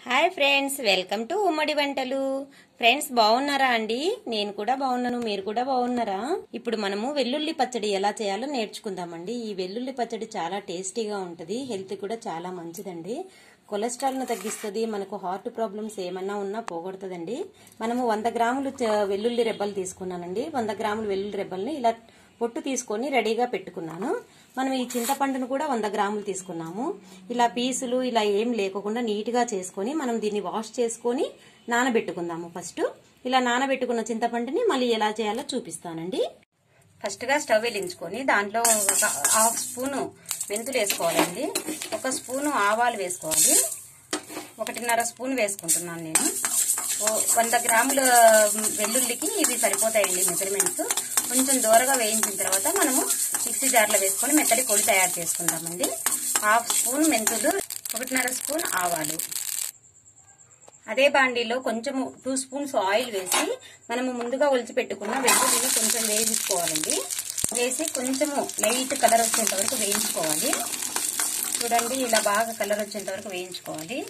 hi friends welcome to ఉమ్మడి వంటలు friends బాగున్నారా అండి నేను కూడా బాగున్నాను మీరు కూడా బాగున్నారా ఇప్పుడు మనము వెల్లుల్లి పచ్చడి ఎలా చేయాలో నేర్చుకుందామండి ఈ వెల్లుల్లి పచ్చడి చాలా టేస్టీగా ఉంటుంది హెల్త్ కూడా చాలా మంచిదండి కొలెస్ట్రాల్ ను తగ్గిస్తుంది మనకు హార్ట్ ప్రాబ్లమ్స్ ఏమన్నా ఉన్నా పోగొడుతుందండి మనము వంద గ్రాములు చ- వెల్లుల్లి రెబ్బలు తీసుకున్నానండి వంద గ్రాములు వెల్లుల్లి రెబ్బల్ని ఇలా పొట్టు తీసుకొని రెడీగా పెట్టుకున్నాను మనం ఈ చింతపండును కూడా వంద గ్రాములు తీసుకున్నాము ఇలా పీసులు ఇలా ఏం లేకుండా నీట్గా చేసుకొని మనం దీన్ని వాష్ చేసుకొని నానబెట్టుకుందాము ఫస్ట్ ఇలా నానబెట్టుకున్న చింతపండుని మళ్ళీ ఎలా చేయాలో చూపిస్తానండి ఫస్ట్గా స్టవ్ వెలించుకొని దాంట్లో ఒక హాఫ్ స్పూను మెంతులు వేసుకోవాలండి ఒక స్పూను ఆవాలు వేసుకోవాలి ఒకటిన్నర స్పూన్ వేసుకుంటున్నాను నేను ఓ వంద గ్రాముల వెల్లుల్లికి ఇవి సరిపోతాయండి మెజర్మెంట్స్ కొంచెం దూరగా వేయించిన తర్వాత మనము మిక్సీ జార్లో వేసుకొని మెత్తడి పొడి తయారు చేసుకుందామండి హాఫ్ స్పూన్ మెంతులు ఒకటిన్నర స్పూన్ ఆవాలు అదే బాండీలో కొంచెము టూ స్పూన్స్ ఆయిల్ వేసి మనము ముందుగా ఒలిచి పెట్టుకున్న వెల్లుల్లిని కొంచెం వేయించుకోవాలండి వేసి కొంచెము లైట్ కలర్ వచ్చేంత వరకు వేయించుకోవాలి చూడండి ఇలా బాగా కలర్ వచ్చేంత వరకు వేయించుకోవాలి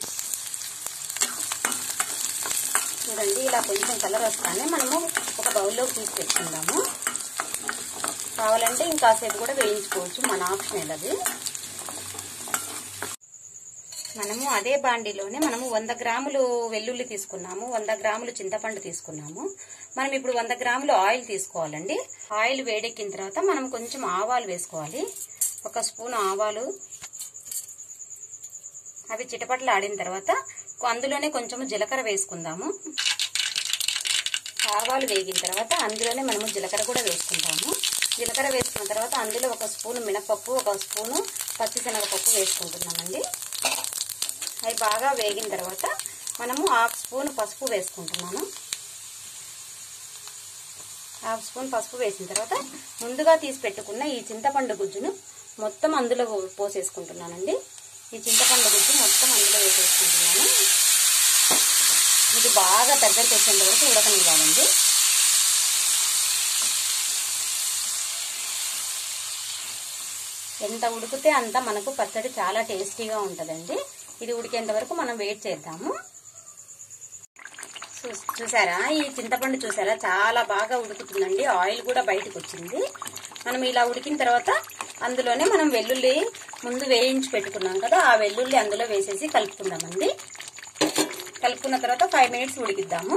చూడండి ఇలా కొంచెం కలర్ వస్తానే మనము ఒక బౌల్లోకి తీసి పెట్టుకుందాము కావాలంటే ఇంకాసేపు కూడా వేయించుకోవచ్చు మన ఆప్షనల్ అది మనము అదే బాండీలోనే మనము వంద గ్రాములు వెల్లుల్లి తీసుకున్నాము వంద గ్రాములు చింతపండు తీసుకున్నాము మనం ఇప్పుడు వంద గ్రాములు ఆయిల్ తీసుకోవాలండి ఆయిల్ వేడెక్కిన తర్వాత మనం కొంచెం ఆవాలు వేసుకోవాలి ఒక స్పూన్ ఆవాలు అవి చిటపట్లు ఆడిన తర్వాత అందులోనే కొంచెము జీలకర్ర వేసుకుందాము ఆవాలు వేగిన తర్వాత అందులోనే మనము జీలకర్ర కూడా వేసుకుంటాము జీలకర్ర వేసుకున్న తర్వాత అందులో ఒక స్పూన్ మినపప్పు ఒక స్పూను పచ్చిశనగపప్పు వేసుకుంటున్నామండి అవి బాగా వేగిన తర్వాత మనము హాఫ్ స్పూన్ పసుపు వేసుకుంటున్నాను హాఫ్ స్పూన్ పసుపు వేసిన తర్వాత ముందుగా తీసి పెట్టుకున్న ఈ చింతపండు గుజ్జును మొత్తం అందులో పోసేసుకుంటున్నానండి ఈ చింతపండు గుజ్జు మొత్తం అందులో వేసేసుకుంటున్నాను ఇది బాగా దగ్గరికి వచ్చేంత వరకు ఉడకనివ్వాలండి ఎంత ఉడికితే అంత మనకు పచ్చడి చాలా టేస్టీగా ఉంటుందండి ఇది ఉడికేంత వరకు మనం వెయిట్ చేద్దాము చూ- చూసారా ఈ చింతపండు చూసారా చాలా బాగా ఉడుకుతుందండి ఆయిల్ కూడా బయటకు వచ్చింది మనం ఇలా ఉడికిన తర్వాత అందులోనే మనం వెల్లుల్లి ముందు వేయించి పెట్టుకున్నాం కదా ఆ వెల్లుల్లి అందులో వేసేసి కలుపుకుందామండి కలుపుకున్న తర్వాత ఫైవ్ మినిట్స్ ఉడికిద్దాము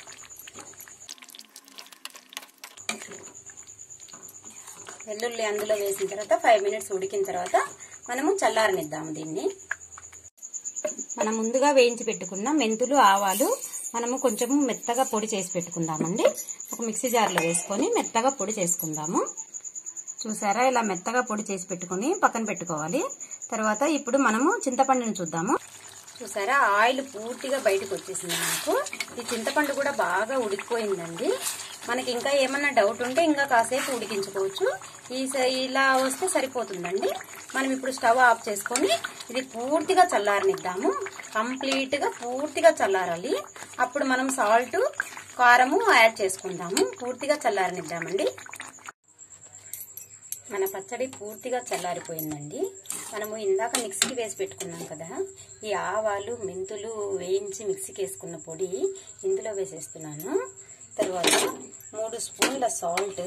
వెల్లుల్లి అందులో వేసిన తర్వాత ఫైవ్ మినిట్స్ ఉడికిన తర్వాత మనము చల్లారనిద్దాము దీన్ని మనం ముందుగా వేయించి పెట్టుకున్న మెంతులు ఆవాలు మనము కొంచెము మెత్తగా పొడి చేసి పెట్టుకుందామండి ఒక మిక్సీ జార్లో వేసుకొని మెత్తగా పొడి చేసుకుందాము చూసారా ఇలా మెత్తగా పొడి చేసి పెట్టుకొని పక్కన పెట్టుకోవాలి తర్వాత ఇప్పుడు మనము చింతపండుని చూద్దాము చూసారా ఆయిల్ పూర్తిగా బయటకు వచ్చేసింది మనకు ఈ చింతపండు కూడా బాగా ఉడికిపోయిందండి మనకి ఇంకా ఏమన్నా డౌట్ ఉంటే ఇంకా కాసేపు ఉడికించుకోవచ్చు ఈ స- ఇలా వస్తే సరిపోతుందండి మనం ఇప్పుడు స్టవ్ ఆఫ్ చేసుకొని ఇది పూర్తిగా చల్లారనిద్దాము కంప్లీట్ గా పూర్తిగా చల్లారాలి అప్పుడు మనం సాల్ట్ కారము యాడ్ చేసుకుందాము పూర్తిగా చల్లారనిద్దామండి మన పచ్చడి పూర్తిగా చల్లారిపోయిందండి మనము ఇందాక మిక్సీకి వేసి పెట్టుకున్నాం కదా ఈ ఆవాలు మెంతులు వేయించి మిక్సీకి వేసుకున్న పొడి ఇందులో వేసేస్తున్నాను తర్వాత మూడు స్పూన్ల సాల్ట్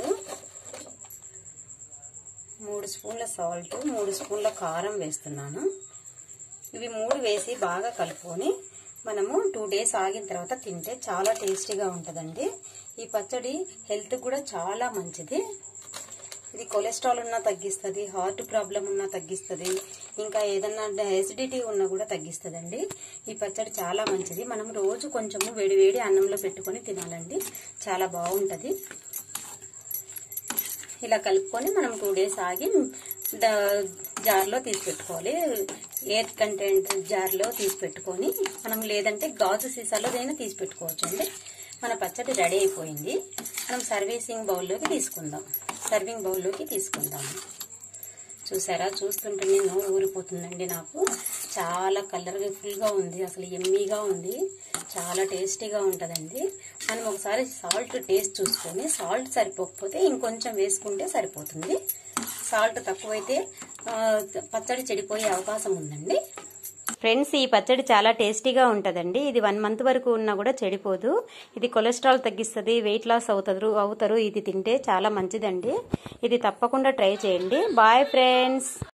మూడు స్పూన్ల సాల్ట్ మూడు స్పూన్ల కారం వేస్తున్నాను ఇవి మూడు వేసి బాగా కలుపుకొని మనము టూ డేస్ ఆగిన తర్వాత తింటే చాలా టేస్టీగా ఉంటుందండి ఈ పచ్చడి హెల్త్ కూడా చాలా మంచిది ఇది కొలెస్ట్రాల్ ఉన్నా తగ్గిస్తుంది హార్ట్ ప్రాబ్లం ఉన్నా తగ్గిస్తుంది ఇంకా ఏదన్నా ఎసిడిటీ ఉన్నా కూడా తగ్గిస్తుందండి ఈ పచ్చడి చాలా మంచిది మనం రోజు కొంచెము వేడి వేడి అన్నంలో పెట్టుకొని తినాలండి చాలా బాగుంటుంది ఇలా కలుపుకొని మనం టూ డేస్ ఆగి ద- జార్లో తీసి పెట్టుకోవాలి ఎయిర్ కంటెంట్ జార్లో తీసి పెట్టుకొని మనం లేదంటే గాజు సీసాలోదైనా తీసి పెట్టుకోవచ్చు అండి మన పచ్చడి రెడీ అయిపోయింది మనం సర్వీసింగ్ బౌల్లోకి తీసుకుందాం సర్వింగ్ బౌల్లోకి తీసుకుందాం చూసారా చూస్తుంటేనే నోరు ఊరిపోతుందండి నాకు చాలా కలర్ఫుల్గా ఉంది అసలు ఎమ్మీగా ఉంది చాలా టేస్టీగా ఉంటుందండి మనం ఒకసారి సాల్ట్ టేస్ట్ చూసుకొని సాల్ట్ సరిపోకపోతే ఇంకొంచెం వేసుకుంటే సరిపోతుంది సాల్ట్ తక్కువైతే ఆ, పచ్చడి చెడిపోయే అవకాశం ఉందండి ఫ్రెండ్స్ ఈ పచ్చడి చాలా టేస్టీగా ఉంటుందండి ఇది వన్ మంత్ వరకు ఉన్నా కూడా చెడిపోదు ఇది కొలెస్ట్రాల్ తగ్గిస్తుంది వెయిట్ లాస్ అవుతారు అవుతారు ఇది తింటే చాలా మంచిదండి ఇది తప్పకుండా ట్రై చేయండి బాయ్ ఫ్రెండ్స్